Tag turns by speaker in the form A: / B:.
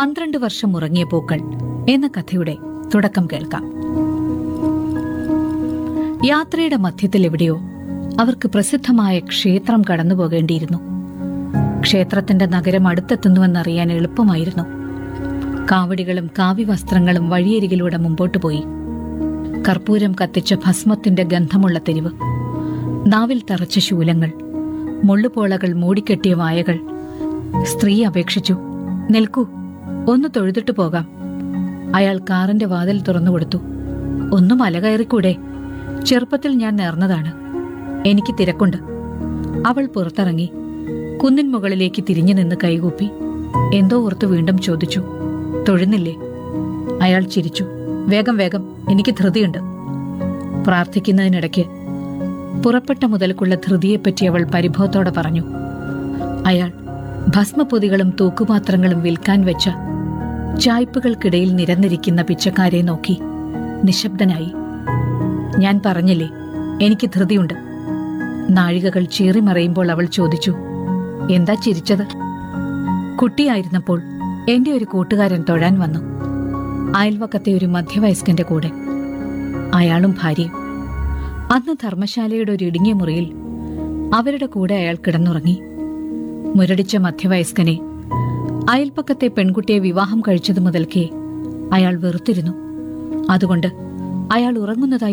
A: പന്ത്രണ്ട് വർഷം ഉറങ്ങിയ പൂക്കൾ എന്ന കഥയുടെ തുടക്കം കേൾക്കാം യാത്രയുടെ മധ്യത്തിൽ എവിടെയോ അവർക്ക് പ്രസിദ്ധമായ ക്ഷേത്രം കടന്നു പോകേണ്ടിയിരുന്നു ക്ഷേത്രത്തിന്റെ നഗരം അടുത്തെത്തുന്നുവെന്നറിയാൻ എളുപ്പമായിരുന്നു കാവടികളും കാവ്യവസ്ത്രങ്ങളും വഴിയരികിലൂടെ മുമ്പോട്ട് പോയി കർപ്പൂരം കത്തിച്ച ഭസ്മത്തിന്റെ ഗന്ധമുള്ള തെരുവ് നാവിൽ തറച്ച ശൂലങ്ങൾ മുള്ളുപോളകൾ മൂടിക്കെട്ടിയ വായകൾ സ്ത്രീ അപേക്ഷിച്ചു നിൽക്കൂ ഒന്ന് തൊഴുതിട്ട് പോകാം അയാൾ കാറിന്റെ വാതിൽ തുറന്നുകൊടുത്തു ഒന്ന് മല കയറിക്കൂടെ ചെറുപ്പത്തിൽ ഞാൻ നേർന്നതാണ് എനിക്ക് തിരക്കുണ്ട് അവൾ പുറത്തിറങ്ങി കുന്നിൻ മുകളിലേക്ക് തിരിഞ്ഞു നിന്ന് കൈകൂപ്പി എന്തോ ഓർത്ത് വീണ്ടും ചോദിച്ചു തൊഴുന്നില്ലേ അയാൾ ചിരിച്ചു വേഗം വേഗം എനിക്ക് ധൃതിയുണ്ട് പ്രാർത്ഥിക്കുന്നതിനിടയ്ക്ക് പുറപ്പെട്ട മുതൽക്കുള്ള ധൃതിയെപ്പറ്റി അവൾ പരിഭവത്തോടെ പറഞ്ഞു അയാൾ ഭസ്മപ്പൊതികളും തൂക്കുപാത്രങ്ങളും വിൽക്കാൻ വെച്ച ചായ്പുകൾക്കിടയിൽ നിരന്നിരിക്കുന്ന പിച്ചക്കാരെ നോക്കി നിശബ്ദനായി ഞാൻ പറഞ്ഞില്ലേ എനിക്ക് ധൃതിയുണ്ട് നാഴികകൾ ചീറിമറയുമ്പോൾ അവൾ ചോദിച്ചു എന്താ ചിരിച്ചത് കുട്ടിയായിരുന്നപ്പോൾ എന്റെ ഒരു കൂട്ടുകാരൻ തൊഴാൻ വന്നു അയൽവക്കത്തെ ഒരു മധ്യവയസ്കന്റെ കൂടെ അയാളും ഭാര്യയും അന്ന് ധർമ്മശാലയുടെ ഒരു ഇടുങ്ങിയ മുറിയിൽ അവരുടെ കൂടെ അയാൾ കിടന്നുറങ്ങി മുരടിച്ച മധ്യവയസ്കനെ അയൽപ്പക്കത്തെ പെൺകുട്ടിയെ വിവാഹം കഴിച്ചതു മുതൽക്കേ അയാൾ വെറുത്തിരുന്നു അതുകൊണ്ട് അയാൾ ഉറങ്ങുന്നതായി